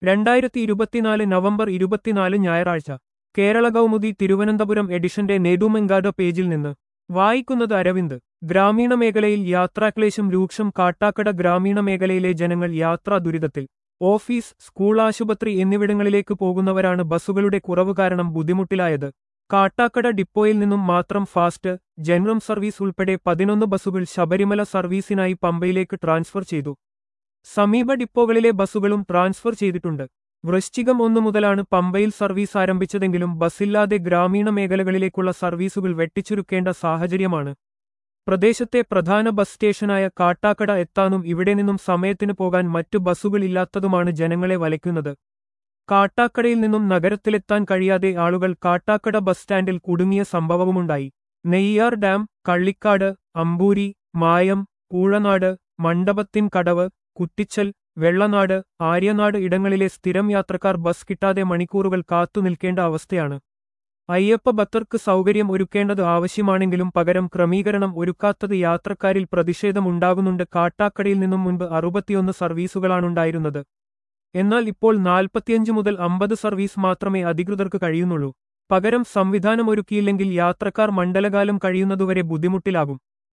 രണ്ടായിരത്തി ഇരുപത്തിനാല് നവംബർ ഇരുപത്തിനാല് ഞായറാഴ്ച കേരള കൗമുദി തിരുവനന്തപുരം എഡിഷന്റെ നെടുമെങ്കാട് പേജിൽ നിന്ന് വായിക്കുന്നത് അരവിന്ദ് ഗ്രാമീണ മേഖലയിൽ യാത്രാക്ലേശം രൂക്ഷം കാട്ടാക്കട ഗ്രാമീണ മേഖലയിലെ ജനങ്ങൾ യാത്രാ ദുരിതത്തിൽ ഓഫീസ് സ്കൂൾ ആശുപത്രി എന്നിവിടങ്ങളിലേക്ക് പോകുന്നവരാണ് ബസ്സുകളുടെ കുറവ് കാരണം ബുദ്ധിമുട്ടിലായത് കാട്ടാക്കട ഡിപ്പോയിൽ നിന്നും മാത്രം ഫാസ്റ്റ് ജനറൽ സർവീസ് ഉൾപ്പെടെ പതിനൊന്ന് ബസ്സുകൾ ശബരിമല സർവീസിനായി പമ്പയിലേക്ക് ട്രാൻസ്ഫർ ചെയ്തു സമീപ ഡിപ്പോകളിലെ ബസ്സുകളും ട്രാൻസ്ഫർ ചെയ്തിട്ടുണ്ട് വൃശ്ചികം ഒന്നു മുതലാണ് പമ്പയിൽ സർവീസ് ആരംഭിച്ചതെങ്കിലും ബസ്സില്ലാതെ ഗ്രാമീണ മേഖലകളിലേക്കുള്ള സർവീസുകൾ വെട്ടിച്ചുരുക്കേണ്ട സാഹചര്യമാണ് പ്രദേശത്തെ പ്രധാന ബസ് സ്റ്റേഷനായ കാട്ടാക്കട എത്താനും ഇവിടെ നിന്നും സമയത്തിന് പോകാൻ മറ്റു ബസ്സുകളില്ലാത്തതുമാണ് ജനങ്ങളെ വലയ്ക്കുന്നത് കാട്ടാക്കടയിൽ നിന്നും നഗരത്തിലെത്താൻ കഴിയാതെ ആളുകൾ കാട്ടാക്കട ബസ് സ്റ്റാൻഡിൽ കുടുങ്ങിയ സംഭവവുമുണ്ടായി നെയ്യാർ ഡാം കള്ളിക്കാട് അമ്പൂരി മായം പൂഴനാട് മണ്ഡപത്തിൻ കടവ് കുറ്റിച്ചൽ വെള്ളനാട് ആര്യനാട് ഇടങ്ങളിലെ സ്ഥിരം യാത്രക്കാർ ബസ് കിട്ടാതെ മണിക്കൂറുകൾ കാത്തു നിൽക്കേണ്ട അവസ്ഥയാണ് അയ്യപ്പ ഭക്തർക്ക് സൗകര്യം ഒരുക്കേണ്ടത് ആവശ്യമാണെങ്കിലും പകരം ക്രമീകരണം ഒരുക്കാത്തത് യാത്രക്കാരിൽ പ്രതിഷേധമുണ്ടാകുന്നുണ്ട് കാട്ടാക്കടയിൽ നിന്നും മുൻപ് അറുപത്തിയൊന്ന് സർവീസുകളാണുണ്ടായിരുന്നത് എന്നാൽ ഇപ്പോൾ നാൽപ്പത്തിയഞ്ച് മുതൽ അമ്പത് സർവീസ് മാത്രമേ അധികൃതർക്ക് കഴിയുന്നുള്ളൂ പകരം സംവിധാനമൊരുക്കിയില്ലെങ്കിൽ യാത്രക്കാർ മണ്ഡലകാലം കഴിയുന്നതുവരെ ബുദ്ധിമുട്ടിലാകും